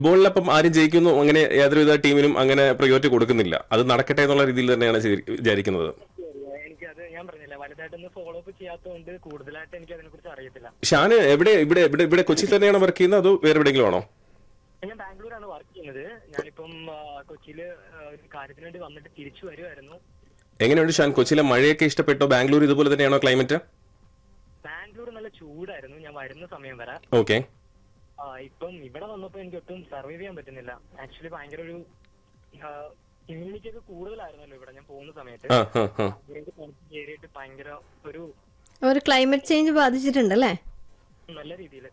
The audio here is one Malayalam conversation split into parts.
ഫുട്ബോളിലപ്പം ആരും ജയിക്കുന്നു അങ്ങനെ യാതൊരുവിധ ടീമിനും അങ്ങനെ പ്രയോറിറ്റി കൊടുക്കുന്നില്ല അത് നടക്കട്ടെ എന്നുള്ള രീതിയിൽ തന്നെയാണ് ചെയ്തി- വിചാരിക്കുന്നത് എനിക്കത് ഞാൻ പറഞ്ഞില്ല വലുതായിട്ടൊന്ന് ഫോളോ അപ്പ് ചെയ്യാത്തതുകൊണ്ട് കൂടുതലായിട്ട് എനിക്ക് അതിനെ കുറിച്ച് അറിയത്തില്ല ഷാന് എവിടെ ഇവിടെ ഇവിടെ ഇവിടെ കൊച്ചി തന്നെയാണ് വർക്ക് ചെയ്യുന്നത് അതോ വേറെ എവിടെയെങ്കിലും ആണോ ഞാൻ ബാംഗ്ലൂരാണ് വർക്ക് ചെയ്യുന്നത് ഞാനിപ്പം ആ, കൊച്ചിയില് ആ, ഒരു കാര്യത്തിന് വേണ്ടി വന്നിട്ട് തിരിച്ചു വരുമായിരുന്നു എങ്ങനെയുണ്ട് ഷാൻ കൊച്ചിയിലെ മഴയൊക്കെ ഇഷ്ടപ്പെട്ടോ ബാംഗ്ലൂർ ഇതുപോലെ തന്നെയാണോ ക്ലൈമറ്റ് ബാംഗ്ലൂർ നല്ല ചൂടായിരുന്നു ഞാൻ വരുന്ന സമയം വരെ ഓക്കെ ആ, ഇപ്പം ഇവിടെ വന്നപ്പോ എനിക്ക് ഒട്ടും സർവൈവ് ചെയ്യാൻ പറ്റുന്നില്ല ആക്ച്വലി ഭയങ്കര ഒരു ഇമ്മ്യൂണിറ്റി ഒക്കെ കൂടുതലായിരുന്നല്ലോ ഇവിടെ ഞാൻ പോകുന്ന സമയത്ത് ആ ആ ആ എനിക്ക് തണുപ്പ് കയറിയിട്ട് ഭയങ്കര ഒരു ഒരു ക്ലൈമറ്റ് ചേഞ്ച് ബാധിച്ചിട്ടുണ്ടല്ലേ നല്ല രീതിയിൽ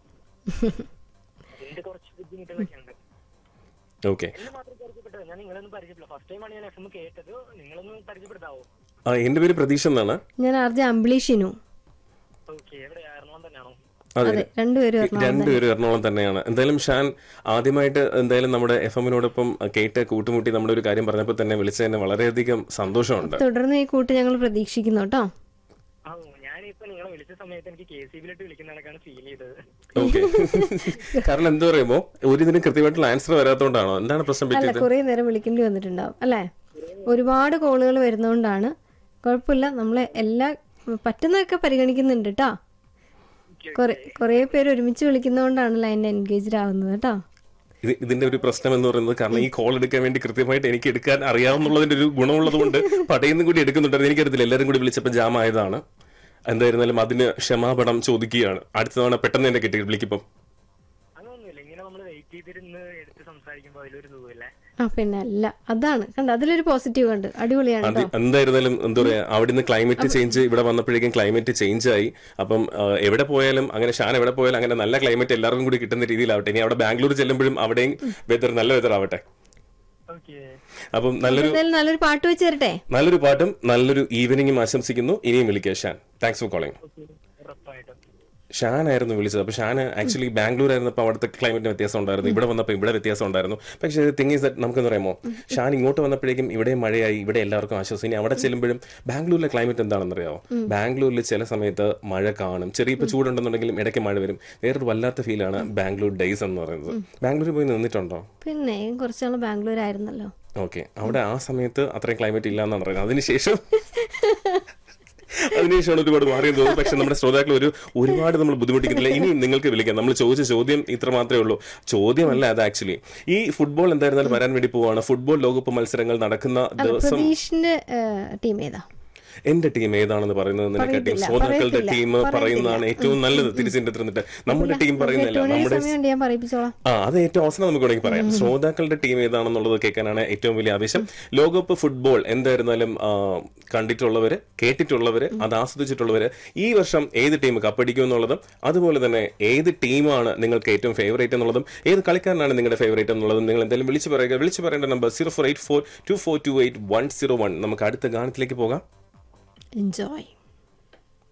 അതിന്റെ കുറച്ച് ബുദ്ധിമുട്ടുകളൊക്കെ ഉണ്ട് ഓക്കെ എന്നെ മാത്രം പരിചയപ്പെട്ടത് ഞാൻ നിങ്ങളൊന്നും പരിചയപ്പെടില്ല ഫസ്റ്റ് ടൈമാണ് ഞാൻ എഫ് എം കേട്ടത് നിങ്ങളൊന്ന് പരിചയപ്പെടുത്താവോ ആ എന്റെ പേര് പ്രതീക്ഷ എന്നാണ് ഞാൻ ആർജെ അംബ്ലീഷിനു ഓക്കെ എവിടെ എറണാകുളം തന്നെയാണോ അതെ അതെ രണ്ടുപേരും എറണാകുളം രണ്ടുപേരും എറണാകുളം തന്നെയാണ് എന്തായാലും ഷാൻ ആദ്യമായിട്ട് എന്തായാലും നമ്മുടെ എഫ് എമ്മിനോടൊപ്പം കേട്ട് കൂട്ടുമുട്ടി നമ്മുടെ ഒരു കാര്യം പറഞ്ഞപ്പോൾ തന്നെ വിളിച്ചതിന് വളരെയധികം സന്തോഷമുണ്ട് തുടർന്ന് ഈ കൂട്ട് ഞങ്ങൾ പ്രതീക്ഷിക്കുന്നു കേട്ടോ ആ ഞാനിപ്പോ നിങ്ങളെ വിളിച്ച സമയത്ത് എനിക്ക് കെ സി ബിയിലിട്ട് വിളിക്കുന്ന കണക്കാണ് ഫീൽ ചെയ്തത് ഓക്കെ കാരണം എന്താ പറയുമ്പോ ഒരു ഇതിന് കൃത്യമായിട്ടുള്ള ആൻസർ വരാത്തോണ്ടാണോ എന്താണ് പ്രശ്നം അല്ല പറ്റിയത് കുറേ നേരം വിളിക്കേണ്ടി വന്നിട്ടുണ്ടാവും അല്ലേ ഒരുപാട് കോളുകൾ വരുന്നതുകൊണ്ടാണ് കുഴപ്പമില്ല നമ്മൾ എല്ലാ പറ്റുന്നതൊക്കെ പരിഗണിക്കുന്നുണ്ട് കേട്ടോ കുറെ കുറേ പേര് ഒരുമിച്ച് വിളിക്കുന്നതുകൊണ്ടാണ് ലൈൻ എൻഗേജ്ഡ് ആവുന്നത് കേട്ടോ ഇത് ഇതിന്റെ ഒരു പ്രശ്നം എന്ന് പറയുന്നത് കാരണം ഈ കോൾ എടുക്കാൻ വേണ്ടി കൃത്യമായിട്ട് എനിക്ക് എടുക്കാൻ അറിയാവുന്നുള്ളതിന്റെ ഒരു ഗുണമുള്ളത് കൊണ്ട് പടയുന്നും കൂടി എടുക്കുന്നുണ്ടായിരുന്നു എനിക്കറിയത്തില്ല എല്ലാവരും കൂടി വിളിച്ചപ്പോൾ ജാം ആയതാണ് എന്തായിരുന്നാലും അതിന് ക്ഷമാപണം ചോദിക്കുകയാണ് അടുത്ത തവണ പെട്ടെന്ന് തന്നെ കിട്ടി വിളിക്കിപ്പം അതൊന്നുമില്ല ഇങ്ങനെ നമ്മൾ വെയിറ്റ് ചെയ്തിരുന്ന് എടുത്ത് സംസാരിക്കുമ്പോൾ അതിലൊരു സുഖമില്ലേ ആ പിന്നെ അല്ല അതാണ് കണ്ട അതിലൊരു പോസിറ്റീവ് ഉണ്ട് അടിപൊളിയാണ് അത് കേട്ടോ എന്തായിരുന്നാലും എന്താ പറയാ അവിടുന്ന് ക്ലൈമറ്റ് ചേഞ്ച് ഇവിടെ വന്നപ്പോഴേക്കും ക്ലൈമറ്റ് ചേഞ്ച് ആയി അപ്പം ആ, എവിടെ പോയാലും അങ്ങനെ ഷാൻ എവിടെ പോയാലും അങ്ങനെ നല്ല ക്ലൈമറ്റ് എല്ലാവർക്കും കൂടി കിട്ടുന്ന രീതിയിലാവട്ടെ ഇനി അവിടെ ബാംഗ്ലൂർ ചെല്ലുമ്പോഴും അവിടെയും വെതർ നല്ല വെതർ ആവട്ടെ ഓക്കെ അപ്പം നല്ലൊരു എന്തായാലും നല്ലൊരു പാട്ട് വെച്ച് തരട്ടെ നല്ലൊരു പാട്ടും നല്ലൊരു ഈവനിങ്ങും ആശംസിക്കുന്നു ഇനിയും വിളിക്കുക ഷാൻ താങ്ക്സ് ഫോർ കോളിംഗ് ഉറപ്പായിട്ടും ഷാൻ ആയിരുന്നു വിളിച്ചത് അപ്പൊ ഷാൻ ആക്ച്വലി ബാംഗ്ലൂർ ആയിരുന്നപ്പോൾ അവിടുത്തെ ക്ലൈമറ്റിന് വ്യത്യാസം ഉണ്ടായിരുന്നു ഇവിടെ വന്നപ്പോൾ ഇവിടെ വ്യത്യാസം ഉണ്ടായിരുന്നു പക്ഷേ തിങ് ഈസ് ദറ്റ് നമുക്കെന്ന് പറയുമോ ഷാൻ ഇങ്ങോട്ട് വന്നപ്പോഴേക്കും ഇവിടെ മഴയായി ഇവിടെ എല്ലാവർക്കും ആശ്വാസം ഇനി അവിടെ ചെല്ലുമ്പോഴും ബാംഗ്ലൂരിലെ ക്ലൈമറ്റ് എന്താണെന്ന് അറിയാമോ ബാംഗ്ലൂരിൽ ചില സമയത്ത് മഴ കാണും ചെറിയ ഇപ്പോൾ ചൂടുണ്ടെന്നുണ്ടെങ്കിലും ഇടയ്ക്ക് മഴ വരും വേറൊരു വല്ലാത്ത ഫീലാണ് ബാംഗ്ലൂർ ഡേയ്സ് എന്ന് പറയുന്നത് ബാംഗ്ലൂർ പോയി നിന്നിട്ടുണ്ടോ പിന്നെ കുറച്ചാൾ ബാംഗ്ലൂർ ആയിരുന്നല്ലോ ഓക്കെ അവിടെ ആ സമയത്ത് അത്രയും ക്ലൈമറ്റ് ഇല്ല എന്നാണ് പറയുന്നത് അതിനുശേഷം അതിനുശേഷമാണ് ഒരുപാട് മാറിയെന്ന് തോന്നുന്നു പക്ഷെ നമ്മുടെ ശ്രോതാക്കൾ ഒരു ഒരുപാട് നമ്മൾ ബുദ്ധിമുട്ടിക്കുന്നില്ല ഇനിയും നിങ്ങൾക്ക് വിളിക്കാം നമ്മൾ ചോദിച്ച ചോദ്യം ഇത്ര മാത്രമേ ഉള്ളൂ ചോദ്യമല്ല അത് ആക്ച്വലി ഈ ഫുട്ബോൾ എന്തായിരുന്നാലും വരാൻ വേണ്ടി പോവാണ് ഫുട്ബോൾ ലോകകപ്പ് മത്സരങ്ങൾ നടക്കുന്ന ദിവസം പ്രതീഷിന്റെ ടീം ഏതാ എന്റെ ടീം ഏതാണെന്ന് പറയുന്നത് നിനക്ക് ടീം പറയത്തില്ല, ശ്രോതാക്കളുടെ പറയത്തില്ല, ടീം പറയത്തില്ല. പറയുന്നതാണ് ഏറ്റവും നല്ലത് തിരിച്ചിന്റെ തന്നിട്ട് നമ്മുടെ ടീം പറയുന്നില്ല എട്ട് മണി നമ്മുടെ സമയമുണ്ട് ഞാൻ പറയിപ്പിച്ചോളാം ആ അത് ഏറ്റവും അവസാനം നമുക്ക് വേണമെങ്കിൽ പറയാം ശ്രോതാക്കളുടെ ടീം ഏതാണെന്നുള്ളത് കേൾക്കാനാണ് ഏറ്റവും വലിയ ആവശ്യം ലോകകപ്പ് ഫുട്ബോൾ എന്തായിരുന്നാലും ആ, കണ്ടിട്ടുള്ളവര് കേട്ടിട്ടുള്ളവര് അത് ആസ്വദിച്ചിട്ടുള്ളവര് ഈ വർഷം ഏത് ടീം കപ്പടിക്കും എന്നുള്ളതും അതുപോലെ തന്നെ ഏത് ടീമാണ് നിങ്ങൾക്ക് ഏറ്റവും ഫേവറേറ്റ് എന്നുള്ളതും ഏത് കളിക്കാരനാണ് നിങ്ങളുടെ ഫേവറേറ്റ് എന്നുള്ളതും നിങ്ങൾ എന്തായാലും വിളിച്ചു പറയുക വിളിച്ചു പറയേണ്ട number zero four eight four two four two eight one zero one നമുക്ക് അടുത്ത ഗാനത്തിലേക്ക് പോകാം എൻജോയ്